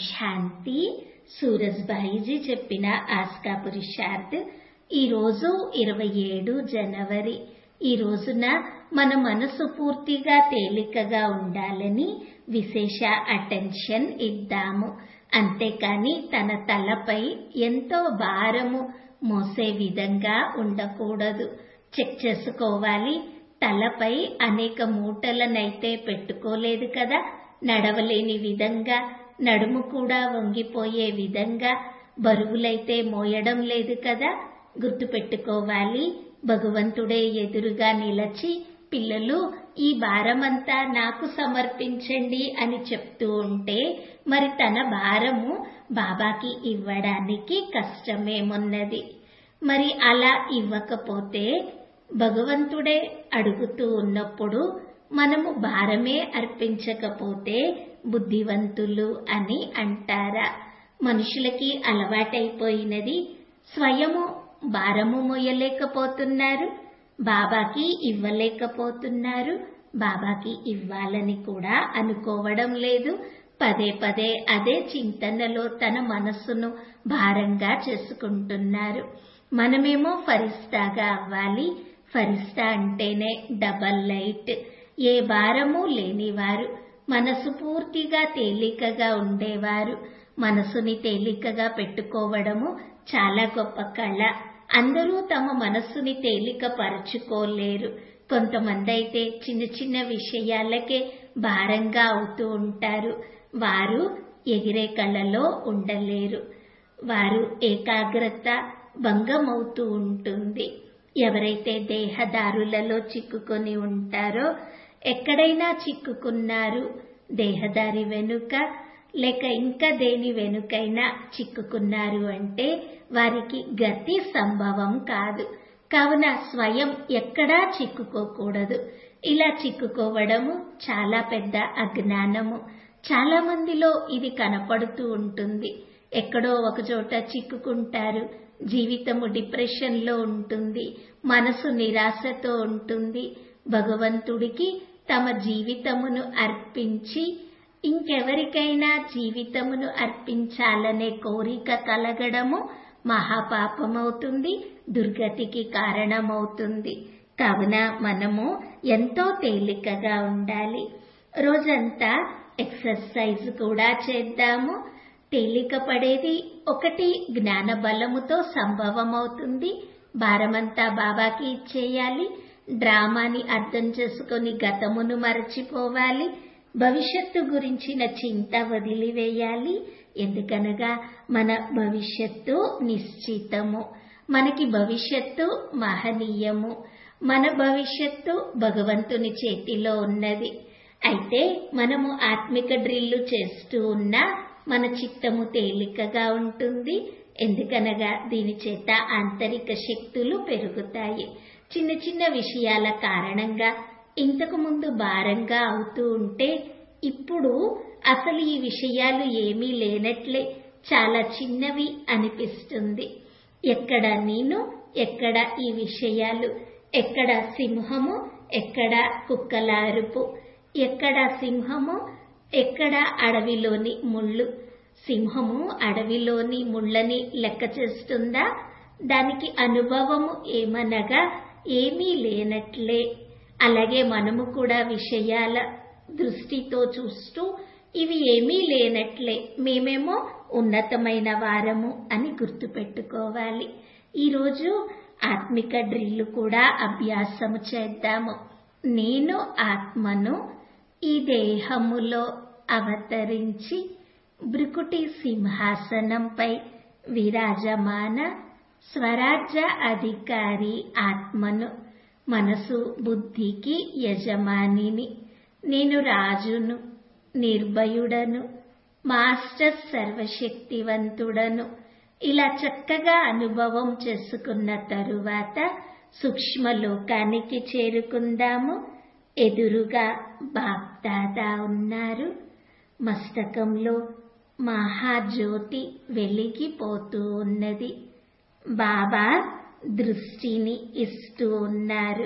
శాంతి సూరజ్భాయిజీ చెప్పిన ఆస్కా పురుషార్థ్ ఈరోజు ఇరవై ఏడు జనవరి ఈ రోజున మన మనసు పూర్తిగా తేలికగా ఉండాలని విశేష అటెన్షన్ ఇద్దాము అంతేకాని తన తలపై ఎంతో భారము మోసే విధంగా ఉండకూడదు చెక్ చేసుకోవాలి తలపై అనేక మూటలనైతే పెట్టుకోలేదు కదా నడవలేని విధంగా నడుము కూడా వంగిపోయే విధంగా బరువులైతే మోయడం లేదు కదా గుర్తుపెట్టుకోవాలి భగవంతుడే ఎదురుగా నిలచి పిల్లలు ఈ భారమంతా నాకు సమర్పించండి అని చెప్తూ ఉంటే మరి తన భారము బాబాకి ఇవ్వడానికి కష్టమేమున్నది మరి అలా ఇవ్వకపోతే భగవంతుడే అడుగుతూ ఉన్నప్పుడు మనము భారమే అర్పించకపోతే బుద్ధివంతులు అని అంటారా మనుషులకి అలవాటైపోయినది స్వయము భారము మోయలేకపోతున్నారు బాబాకి ఇవ్వలేకపోతున్నారు బాబాకి ఇవ్వాలని కూడా అనుకోవడం లేదు పదే పదే అదే చింతనలో తన మనస్సును భారంగా చేసుకుంటున్నారు మనమేమో ఫరిస్తాగా అవ్వాలి ఫరిస్తా అంటేనే డబల్ లైట్ ఏ భారము లేనివారు మనసు పూర్తిగా తేలికగా ఉండేవారు మనసుని తేలికగా పెట్టుకోవడము చాలా గొప్ప కళ అందరూ తమ మనస్సుని తేలిక పరుచుకోలేరు కొంతమంది అయితే చిన్న చిన్న విషయాలకే భారంగా అవుతూ ఉంటారు వారు ఎగిరే కళలో ఉండలేరు వారు ఏకాగ్రత భంగమవుతూ ఉంటుంది ఎవరైతే దేహదారులలో చిక్కుకొని ఉంటారో ఎక్కడైనా చిక్కుకున్నారు దేహదారి వెనుక లేక ఇంకా దేని వెనుకైనా చిక్కుకున్నారు అంటే వారికి గతి సంభవం కాదు కావున స్వయం ఎక్కడా చిక్కుకోకూడదు ఇలా చిక్కుకోవడము చాలా పెద్ద అజ్ఞానము చాలా మందిలో ఇది కనపడుతూ ఉంటుంది ఎక్కడో ఒక చోట చిక్కుకుంటారు జీవితము డిప్రెషన్ లో ఉంటుంది మనసు నిరాశతో ఉంటుంది భగవంతుడికి తమ జీవితమును అర్పించి ఇంకెవరికైనా జీవితమును అర్పించాలనే కోరిక కలగడము మహాపాపమవుతుంది దుర్గతికి కారణమవుతుంది కావున మనము ఎంతో తేలికగా ఉండాలి రోజంతా ఎక్సర్సైజ్ కూడా చేద్దాము తేలిక పడేది ఒకటి జ్ఞాన బలముతో సంభవమవుతుంది భారమంతా బాబాకి ఇచ్చేయాలి డ్రామాని అర్థం చేసుకొని గతమును మరచిపోవాలి భవిష్యత్తు గురించిన చింత వదిలివేయాలి ఎందుకనగా మన భవిష్యత్తు నిశ్చితము మనకి భవిష్యత్తు మహనీయము మన భవిష్యత్తు భగవంతుని చేతిలో ఉన్నది అయితే మనము ఆత్మిక డ్రిల్లు చేస్తూ ఉన్నా మన చిత్తము తేలికగా ఉంటుంది ఎందుకనగా దీని చేత ఆంతరిక శక్తులు పెరుగుతాయి చిన్న చిన్న విషయాల కారణంగా ఇంతకు ముందు భారంగా అవుతూ ఉంటే ఇప్పుడు అసలు ఈ విషయాలు ఏమీ లేనట్లే చాలా చిన్నవి అనిపిస్తుంది ఎక్కడ నేను ఎక్కడ ఈ విషయాలు ఎక్కడ సింహము ఎక్కడ కుక్కల అరుపు ఎక్కడ సింహము ఎక్కడ అడవిలోని ముళ్ళు సింహము అడవిలోని ముళ్ళని లెక్క చేస్తుందా దానికి అనుభవము ఏమనగా ఏమీ లేనట్లే అలాగే మనము కూడా విషయాల దృష్టితో చూస్తూ ఇవి ఏమీ లేనట్లే మేమేమో ఉన్నతమైన వారము అని గుర్తుపెట్టుకోవాలి ఈరోజు ఆత్మిక డ్రిల్లు కూడా అభ్యాసము చేద్దాము నేను ఆత్మను ఈ దేహములో అవతరించి బ్రుకుటి సింహాసనంపై విరాజమాన స్వరాజ్య అధికారి ఆత్మను మనసు బుద్ధికి యజమానిని నేను రాజును నిర్భయుడను మాస్టర్ సర్వశక్తివంతుడను ఇలా చక్కగా అనుభవం చేసుకున్న తరువాత సూక్ష్మలోకానికి చేరుకుందాము ఎదురుగా బాప్దాదా ఉన్నారు మస్తకంలో మహాజ్యోతి వెలిగిపోతూ ఉన్నది బాబా దృష్టిని ఇస్తూ ఉన్నారు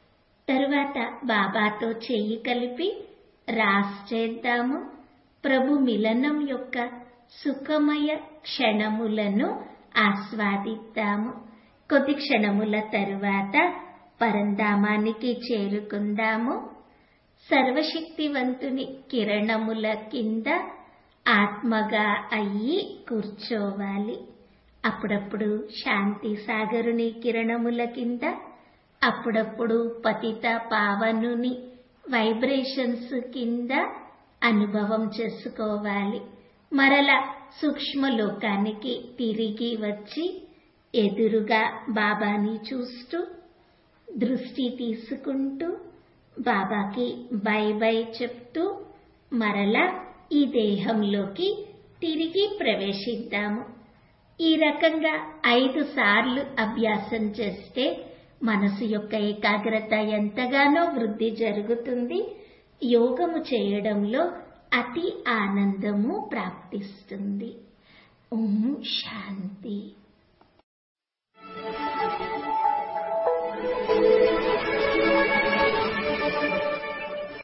తరువాత బాబాతో చెయ్యి కలిపి రాస్ చేద్దాము ప్రభు మిలనం యొక్క సుఖమయ క్షణములను ఆస్వాదిద్దాము కొద్ది క్షణముల తరువాత పరంధామానికి చేరుకుందాము సర్వశక్తివంతుని కిరణముల కింద ఆత్మగా అయ్యి కూర్చోవాలి అప్పుడప్పుడు శాంతి సాగరుని కిరణముల కింద అప్పుడప్పుడు పతిత పావనుని వైబ్రేషన్స్ కింద అనుభవం చేసుకోవాలి మరల సూక్ష్మ లోకానికి తిరిగి వచ్చి ఎదురుగా బాబాని చూస్తూ దృష్టి తీసుకుంటూ బాబాకి బై బై చెప్తూ మరలా ఈ దేహంలోకి తిరిగి ప్రవేశిద్దాము ఈ రకంగా ఐదు సార్లు అభ్యాసం చేస్తే మనసు యొక్క ఏకాగ్రత ఎంతగానో వృద్ధి జరుగుతుంది యోగము చేయడంలో అతి ఆనందము ప్రాప్తిస్తుంది ఓం శాంతి